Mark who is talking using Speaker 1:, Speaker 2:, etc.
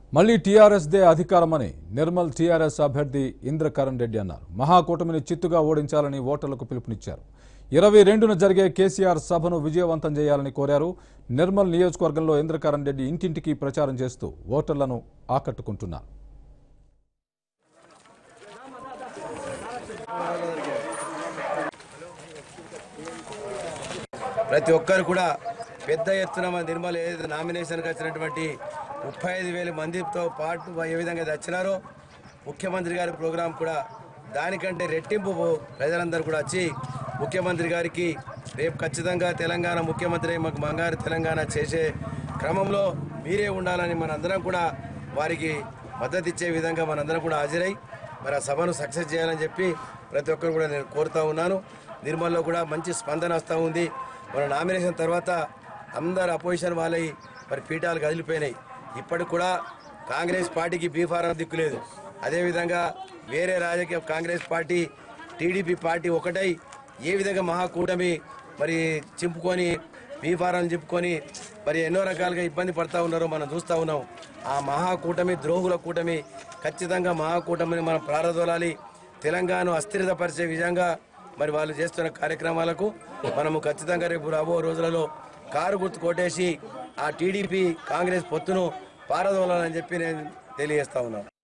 Speaker 1: మళ్లీ టీఆర్ఎస్ దే అధికారమని నిర్మల్ టీఆర్ఎస్ అభ్యర్థి ఇంద్రకరణ్ రెడ్డి అన్నారు మహాకూటమిని చిత్తుగా ఓడించాలని ఓటర్లకు పిలుపునిచ్చారు ఇరవై రెండున జరిగే కేసీఆర్ సభను విజయవంతం చేయాలని కోరారు నిర్మల్ నియోజకవర్గంలో ఇంద్రకరణ్ రెడ్డి ఇంటింటికి ప్రచారం చేస్తూ ఓటర్లను ఆకట్టుకుంటున్నారు
Speaker 2: ప్రతి ఒక్కరు కూడా పెద్ద ఎత్తున మన నిర్మల్ ఏదైతే నామినేషన్కి వచ్చినటువంటి ముప్పై ఐదు వేల మందితో పాటు ఏ విధంగా అయితే వచ్చినారో ముఖ్యమంత్రి గారి ప్రోగ్రాం కూడా దానికంటే రెట్టింపు ప్రజలందరూ కూడా వచ్చి ముఖ్యమంత్రి గారికి రేపు ఖచ్చితంగా తెలంగాణ ముఖ్యమంత్రి మాకు బంగారు తెలంగాణ చేసే క్రమంలో మీరే ఉండాలని మనందరం కూడా వారికి మద్దతు ఇచ్చే విధంగా మనందరం కూడా హాజరై మరి ఆ సభను సక్సెస్ చేయాలని చెప్పి ప్రతి ఒక్కరు కూడా నేను కోరుతా ఉన్నాను నిర్మల్లో కూడా మంచి స్పందన వస్తూ ఉంది మన నామినేషన్ తర్వాత అందరు అపోజిషన్ వాళ్ళై మరి పీఠాలు కదిలిపోయినాయి ఇప్పటికి కూడా కాంగ్రెస్ పార్టీకి బీఫారం దిక్కులేదు అదేవిధంగా వేరే రాజకీయ కాంగ్రెస్ పార్టీ టీడీపీ పార్టీ ఒకటై ఏ విధంగా మహాకూటమి మరి చింపుకొని బీఫారం చింపుకొని మరి ఎన్నో రకాలుగా ఇబ్బంది పడతా ఉన్నారో మనం చూస్తూ ఉన్నాం ఆ మహాకూటమి ద్రోహుల కూటమి ఖచ్చితంగా మహాకూటమిని మనం ప్రారంభాలి తెలంగాణ అస్థిరతపరిచే విధంగా మరి వాళ్ళు చేస్తున్న కార్యక్రమాలకు మనము ఖచ్చితంగా రేపు రాబో రోజులలో కారు గుర్తు కొట్టేసి ఆ టీడీపీ కాంగ్రెస్ పొత్తును పారదోలాలని చెప్పి నేను తెలియజేస్తా ఉన్నాను